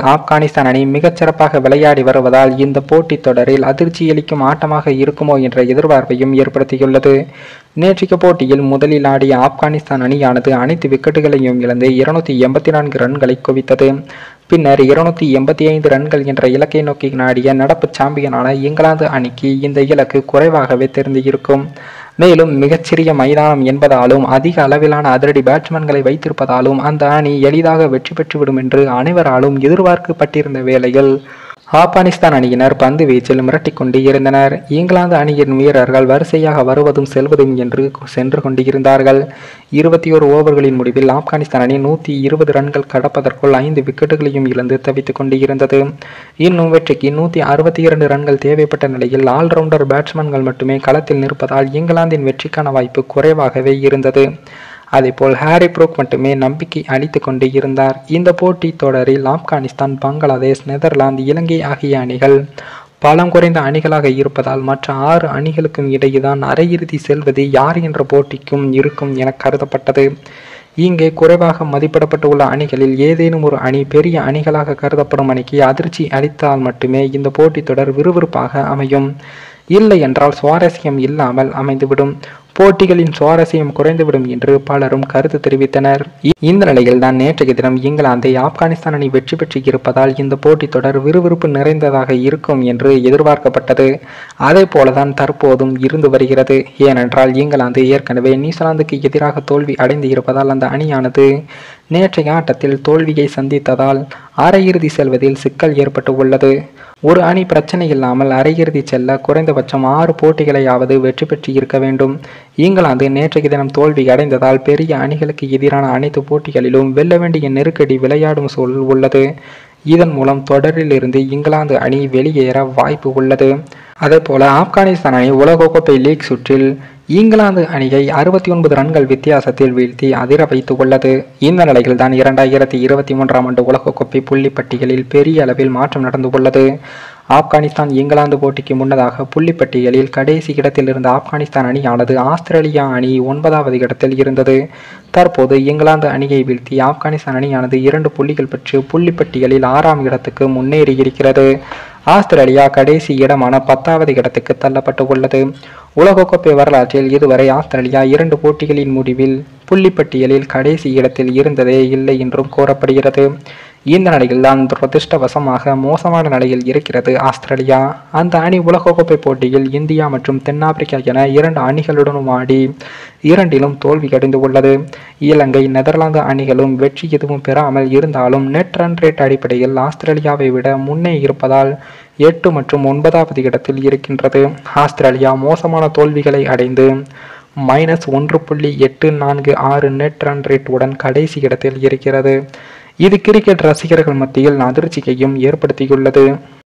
ஆப்கானிஸ்தான் அணி மிகச்சிறப்பாக விளையாடி வருவதால் இந்த போட்டித் தொடரில் அதிர்ச்சியளிக்கும் ஆட்டமாக இருக்குமோ என்ற எதிர்பார்ப்பையும் ஏற்படுத்தியுள்ளது நேற்றைய போட்டியில் முதலில் ஆடிய ஆப்கானிஸ்தான் அணியானது அனைத்து விக்கெட்டுகளையும் இழந்து இருநூத்தி எண்பத்தி நான்கு ரன்களை குவித்தது பின்னர் இருநூத்தி எண்பத்தி ஐந்து ரன்கள் என்ற இலக்கை நோக்கி நாடிய நடப்பு சாம்பியனான இங்கிலாந்து அணிக்கு இந்த இலக்கு குறைவாகவே தெரிந்து இருக்கும் மேலும் மிகச்சிறிய மைதானம் என்பதாலும் அதிக அளவிலான அதிரடி பேட்ஸ்மேன்களை வைத்திருப்பதாலும் அந்த அணி எளிதாக வெற்றி பெற்றுவிடும் என்று அனைவராலும் எதிர்பார்க்கப்பட்டிருந்த வேளையில் ஆப்கானிஸ்தான் அணியினர் பந்து வீச்சில் மிரட்டிக் கொண்டு இருந்தனர் இங்கிலாந்து அணியின் வீரர்கள் வரிசையாக வருவதும் செல்வதும் என்று சென்று கொண்டு இருந்தார்கள் இருபத்தி ஓரு ஓவர்களின் முடிவில் ஆப்கானிஸ்தான் அணி நூற்றி இருபது ரன்கள் கடப்பதற்குள் ஐந்து விக்கெட்டுகளையும் இழந்து தவித்துக் கொண்டு இருந்தது இன்னும் வெற்றிக்கு நூற்றி அறுபத்தி இரண்டு ரன்கள் தேவைப்பட்ட நிலையில் ஆல்ரவுண்டர் பேட்ஸ்மேன்கள் மட்டுமே களத்தில் நிற்பதால் இங்கிலாந்தின் வெற்றிக்கான வாய்ப்பு குறைவாகவே இருந்தது அதேபோல் ஹாரி ப்ரூக் மட்டுமே நம்பிக்கை அளித்து கொண்டு இருந்தார் இந்த போட்டி தொடரில் ஆப்கானிஸ்தான் பங்களாதேஷ் நெதர்லாந்து இலங்கை ஆகிய அணிகள் பலம் குறைந்த அணிகளாக இருப்பதால் மற்ற ஆறு அணிகளுக்கும் இடையேதான் அரையிறுதி செல்வது யார் என்ற போட்டிக்கும் இருக்கும் என கருதப்பட்டது இங்கே குறைவாக மதிப்பிடப்பட்டுள்ள அணிகளில் ஏதேனும் ஒரு அணி பெரிய அணிகளாக கருதப்படும் அணிக்கு அதிர்ச்சி அளித்தால் மட்டுமே இந்த போட்டித் தொடர் விறுவிறுப்பாக அமையும் இல்லை என்றால் சுவாரஸ்யம் இல்லாமல் அமைந்துவிடும் போட்டிகளின் சுவாரஸ்யம் குறைந்துவிடும் என்று பலரும் கருத்து தெரிவித்தனர் இ- இந்த நிலையில் தான் நேற்றைய தினம் இங்கிலாந்தை ஆப்கானிஸ்தான் அணி வெற்றி பெற்று இருப்பதால் இந்த போட்டித் தொடர் விறுவிறுப்பு நிறைந்ததாக இருக்கும் என்று எதிர்பார்க்கப்பட்டது அதே போலதான் தற்போதும் இருந்து வருகிறது ஏனென்றால் இங்கிலாந்து ஏற்கனவே நியூசிலாந்துக்கு எதிராக தோல்வி அடைந்து இருப்பதால் அந்த அணியானது நேற்றைய ஆட்டத்தில் தோல்வியை சந்தித்ததால் அரையிறுதி செல்வதில் சிக்கல் ஏற்பட்டு உள்ளது ஒரு அணி பிரச்சனை இல்லாமல் அரையிறுதி செல்ல குறைந்தபட்சம் ஆறு போட்டிகளையாவது வெற்றி பெற்று இருக்க வேண்டும் இங்கிலாந்து நேற்றைய தினம் தோல்வி அடைந்ததால் பெரிய அணிகளுக்கு எதிரான அனைத்து போட்டிகளிலும் வெல்ல வேண்டிய நெருக்கடி விளையாடும் சூழல் உள்ளது இதன் மூலம் தொடரில் இருந்து இங்கிலாந்து அணி வெளியேற வாய்ப்பு உள்ளது அதேபோல ஆப்கானிஸ்தான் அணி உலகக்கோப்பை லீக் சுற்றில் இங்கிலாந்து அணியை அறுபத்தி ஒன்பது ரன்கள் வித்தியாசத்தில் வீழ்த்தி அதிர வைத்து உள்ளது இந்த நிலையில் தான் இரண்டாயிரத்தி இருபத்தி மூன்றாம் ஆண்டு உலகக்கோப்பை புள்ளி பட்டியலில் பெரிய அளவில் மாற்றம் நடந்து உள்ளது ஆப்கானிஸ்தான் இங்கிலாந்து போட்டிக்கு முன்னதாக புள்ளிப்பட்டியலில் கடைசி இடத்தில் இருந்த ஆப்கானிஸ்தான் அணியானது ஆஸ்திரேலியா அணி ஒன்பதாவது இடத்தில் இருந்தது தற்போது இங்கிலாந்து அணியை வீழ்த்தி ஆப்கானிஸ்தான் அணியானது இரண்டு புள்ளிகள் பெற்று புள்ளிப்பட்டியலில் ஆறாம் இடத்துக்கு முன்னேறி இருக்கிறது ஆஸ்திரேலியா கடைசி இடமான பத்தாவது இடத்துக்கு தள்ளப்பட்டு உள்ளது உலகக்கோப்பை வரலாற்றில் இதுவரை ஆஸ்திரேலியா இரண்டு போட்டிகளின் முடிவில் புள்ளிப்பட்டியலில் கடைசி இடத்தில் இருந்ததே இல்லை என்றும் கூறப்படுகிறது இந்த நிலையில்தான் துரதிருஷ்டவசமாக மோசமான நிலையில் இருக்கிறது ஆஸ்திரேலியா அந்த அணி உலகக்கோப்பை போட்டியில் இந்தியா மற்றும் தென்னாப்பிரிக்கா என இரண்டு அணிகளுடனும் ஆடி இரண்டிலும் தோல்வி அடைந்து உள்ளது இலங்கை நெதர்லாந்து அணிகளும் வெற்றி எதுவும் பெறாமல் இருந்தாலும் நெட் ரன் ரேட் அடிப்படையில் ஆஸ்திரேலியாவை விட முன்னே இருப்பதால் எட்டு மற்றும் ஒன்பதாவது இடத்தில் இருக்கின்றது ஆஸ்திரேலியா மோசமான தோல்விகளை அடைந்து மைனஸ் ஒன்று புள்ளி எட்டு நான்கு ஆறு நெட் ரன் ரேட் உடன் கடைசி இடத்தில் இருக்கிறது இது கிரிக்கெட் ரசிகர்கள் மத்தியில் அதிர்ச்சியையும் ஏற்படுத்தியுள்ளது